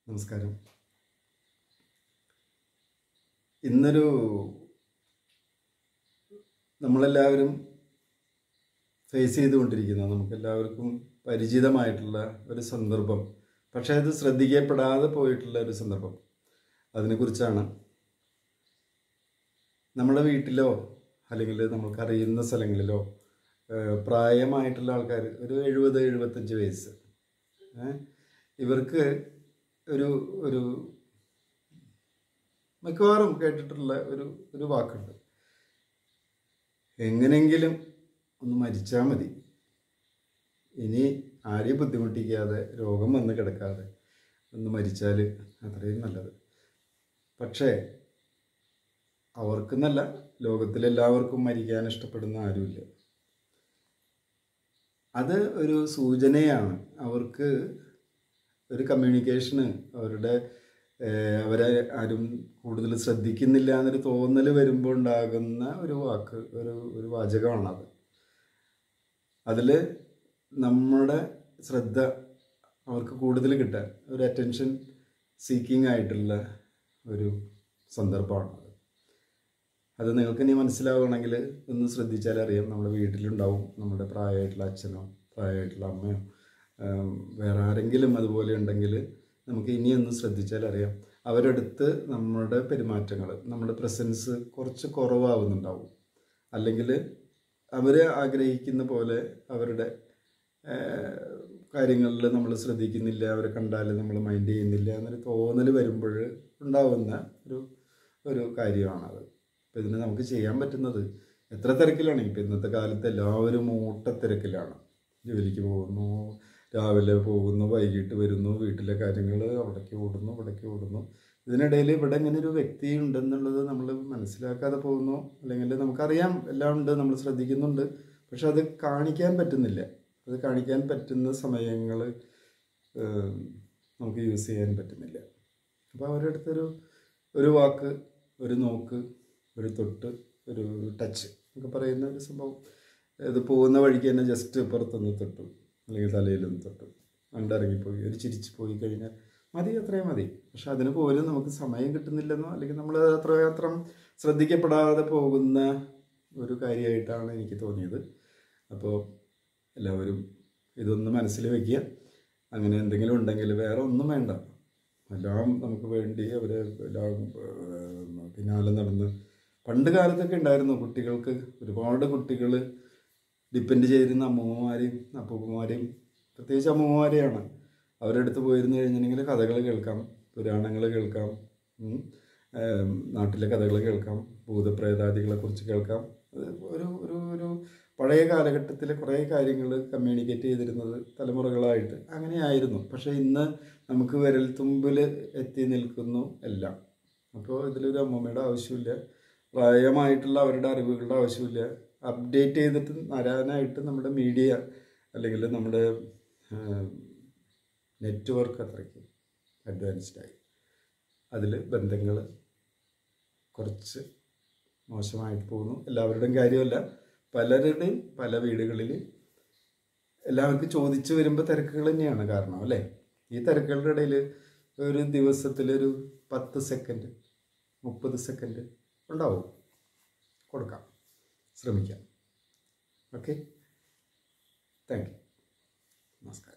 നമസ്കാരം ഇന്നൊരു നമ്മളെല്ലാവരും ഫേസ് ചെയ്തുകൊണ്ടിരിക്കുന്ന നമുക്കെല്ലാവർക്കും പരിചിതമായിട്ടുള്ള ഒരു സന്ദർഭം പക്ഷേ അത് ശ്രദ്ധിക്കപ്പെടാതെ പോയിട്ടുള്ള ഒരു സന്ദർഭം അതിനെക്കുറിച്ചാണ് നമ്മുടെ വീട്ടിലോ അല്ലെങ്കിൽ നമുക്കറിയുന്ന സ്ഥലങ്ങളിലോ ഏഹ്, പ്രായമായിട്ടുള്ള ആൾക്കാർ ഒരു എഴുപത് എഴുപത്തഞ്ച് വയസ്സ് ഏഹ്, ഇവർക്ക് ഒരു ഒരു മിക്കവാറും കേട്ടിട്ടുള്ള ഒരു ഒരു വാക്കുണ്ട് എങ്ങനെങ്കിലും ഒന്ന് മരിച്ചാൽ മതി ഇനി ആരെയും ബുദ്ധിമുട്ടിക്കാതെ രോഗം വന്ന് കിടക്കാതെ ഒന്ന് മരിച്ചാൽ അത്രയും നല്ലത് പക്ഷേ അവർക്കെന്നല്ല ലോകത്തിലെല്ലാവർക്കും മരിക്കാൻ ഇഷ്ടപ്പെടുന്ന ആരുമില്ല അത് ഒരു സൂചനയാണ് അവർക്ക് ഒരു കമ്മ്യൂണിക്കേഷന് അവരുടെ ഏഹ്, അവരെ ആരും കൂടുതൽ ശ്രദ്ധിക്കുന്നില്ല എന്നൊരു തോന്നൽ വരുമ്പോൾ ഉണ്ടാകുന്ന ഒരു വാക്ക് ഒരു ഒരു വാചകമാണത് അതിൽ നമ്മുടെ ശ്രദ്ധ അവർക്ക് കൂടുതൽ കിട്ടാൻ ഒരു അറ്റൻഷൻ സീക്കിംഗ് ആയിട്ടുള്ള ഒരു സന്ദർഭമാണത് അത് നിങ്ങൾക്ക് ഇനി മനസ്സിലാവുകയാണെങ്കിൽ ഒന്ന് ശ്രദ്ധിച്ചാൽ അറിയാം നമ്മുടെ വീട്ടിലുണ്ടാവും നമ്മുടെ പ്രായമായിട്ടുള്ള അച്ഛനോ പ്രായമായിട്ടുള്ള അമ്മയോ ആം, വേറെ ആരെങ്കിലും അതുപോലെ ഉണ്ടെങ്കിൽ നമുക്ക് ഇനി ഒന്ന് ശ്രദ്ധിച്ചാൽ അറിയാം അവരടുത്ത് നമ്മുടെ പെരുമാറ്റങ്ങൾ നമ്മുടെ പ്രസൻസ് കുറച്ച് കുറവാകുന്നുണ്ടാവും അല്ലെങ്കിൽ അവർ ആഗ്രഹിക്കുന്ന പോലെ അവരുടെ കാര്യങ്ങളിൽ നമ്മൾ ശ്രദ്ധിക്കുന്നില്ല അവരെ കണ്ടാൽ നമ്മൾ മൈൻഡ് ചെയ്യുന്നില്ല എന്നൊരു തോന്നൽ വരുമ്പോൾ ഉണ്ടാവുന്ന ഒരു ഒരു കാര്യമാണത് അപ്പോൾ ഇതിന് നമുക്ക് ചെയ്യാൻ പറ്റുന്നത് എത്ര തിരക്കിലാണ് ഇപ്പം ഇന്നത്തെ കാലത്ത് എല്ലാവരും ഓട്ടത്തിരക്കിലാണ് ജോലിക്ക് പോകുന്നു രാവിലെ പോകുന്നു വൈകിട്ട് വരുന്നു വീട്ടിലെ കാര്യങ്ങൾ അവിടേക്ക് ഓടുന്നു ഇവിടേക്ക് ഓടുന്നു ഇതിനിടയിൽ ഇവിടെ ഇങ്ങനെ ഒരു വ്യക്തി ഉണ്ടെന്നുള്ളത് നമ്മൾ മനസ്സിലാക്കാതെ പോകുന്നു അല്ലെങ്കിൽ നമുക്കറിയാം എല്ലാം ഉണ്ട് നമ്മൾ ശ്രദ്ധിക്കുന്നുണ്ട് പക്ഷെ അത് കാണിക്കാൻ പറ്റുന്നില്ല അത് കാണിക്കാൻ പറ്റുന്ന സമയങ്ങൾ നമുക്ക് യൂസ് ചെയ്യാൻ പറ്റുന്നില്ല അപ്പോൾ അവരുടെ അടുത്തൊരു ഒരു വാക്ക് ഒരു നോക്ക് ഒരു തൊട്ട് ഒരു ടച്ച് ഒക്കെ പറയുന്ന ഒരു സംഭവം ഇത് പോകുന്ന വഴിക്ക് തന്നെ ജസ്റ്റ് പുറത്തൊന്ന് തൊട്ടു അല്ലെങ്കിൽ തലയിലൊന്ന് തൊട്ടു കണ്ടിറങ്ങിപ്പോയി ഒരു ചിരിച്ചു പോയി കഴിഞ്ഞാൽ മതി അത്രയും മതി പക്ഷെ അതിന് പോലും നമുക്ക് സമയം കിട്ടുന്നില്ലെന്നോ അല്ലെങ്കിൽ നമ്മൾ അത്രമാത്രം ശ്രദ്ധിക്കപ്പെടാതെ പോകുന്ന ഒരു കാര്യമായിട്ടാണ് എനിക്ക് തോന്നിയത് അപ്പോൾ എല്ലാവരും ഇതൊന്ന് മനസ്സിൽ വയ്ക്കുക അങ്ങനെ എന്തെങ്കിലും ഉണ്ടെങ്കിൽ വേറെ ഒന്നും വേണ്ട എല്ലാം നമുക്ക് വേണ്ടി അവരെ എല്ലാം ഏഹ്, പിന്നാലെ നടന്ന് പണ്ട് കാലത്തൊക്കെ ഉണ്ടായിരുന്നു കുട്ടികൾക്ക് ഒരുപാട് കുട്ടികൾ ഡിപ്പെൻഡ് ചെയ്തിരുന്ന അമ്മൂമ്മമാരെയും അപ്പൂപ്പന്മാരെയും പ്രത്യേകിച്ച് അമ്മൂമ്മമാരെയാണ് അവരുടെ അടുത്ത് പോയിരുന്നു കഴിഞ്ഞിട്ടുണ്ടെങ്കിൽ കഥകൾ കേൾക്കാം പുരാണങ്ങൾ കേൾക്കാം ഉം. ഏം, നാട്ടിലെ കഥകൾ കേൾക്കാം ഭൂതപ്രേതാദികളെ കുറിച്ച് കേൾക്കാം അത് ഒരു ഒരു ഒരു പഴയ കാലഘട്ടത്തിലെ കുറേ കാര്യങ്ങൾ കമ്മ്യൂണിക്കേറ്റ് ചെയ്തിരുന്നത് തലമുറകളായിട്ട് അങ്ങനെയായിരുന്നു പക്ഷേ ഇന്ന് നമുക്ക് വിരൽ തുമ്പിൽ എത്തി നിൽക്കുന്നു എല്ലാം അപ്പോൾ ഇതിലൊരു അമ്മൂമ്മയുടെ ആവശ്യമില്ല പ്രായമായിട്ടുള്ള അവരുടെ അറിവുകളുടെ ആവശ്യമില്ല അപ്ഡേറ്റ് ചെയ്തിട്ട് വരാനായിട്ട് നമ്മുടെ മീഡിയ അല്ലെങ്കിൽ നമ്മുടെ നെറ്റ്വർക്ക് അത്രയ്ക്ക് അഡ്വാൻസ്ഡായി അതിൽ ബന്ധങ്ങൾ കുറച്ച് മോശമായിട്ട് പോകുന്നു എല്ലാവരുടെയും കാര്യമല്ല പലരുടെയും പല വീടുകളിൽ എല്ലാവർക്കും ചോദിച്ചു വരുമ്പോൾ തിരക്കുകൾ തന്നെയാണ് കാരണം അല്ലേ ഈ തിരക്കുകളുടെ ഇടയിൽ ഒരു ദിവസത്തിലൊരു പത്ത് സെക്കൻഡ് മുപ്പത് സെക്കൻഡ് ഉണ്ടാവും കൊടുക്കാം ശ്രമിക്കാം ഓക്കെ താങ്ക് യു നമസ്കാരം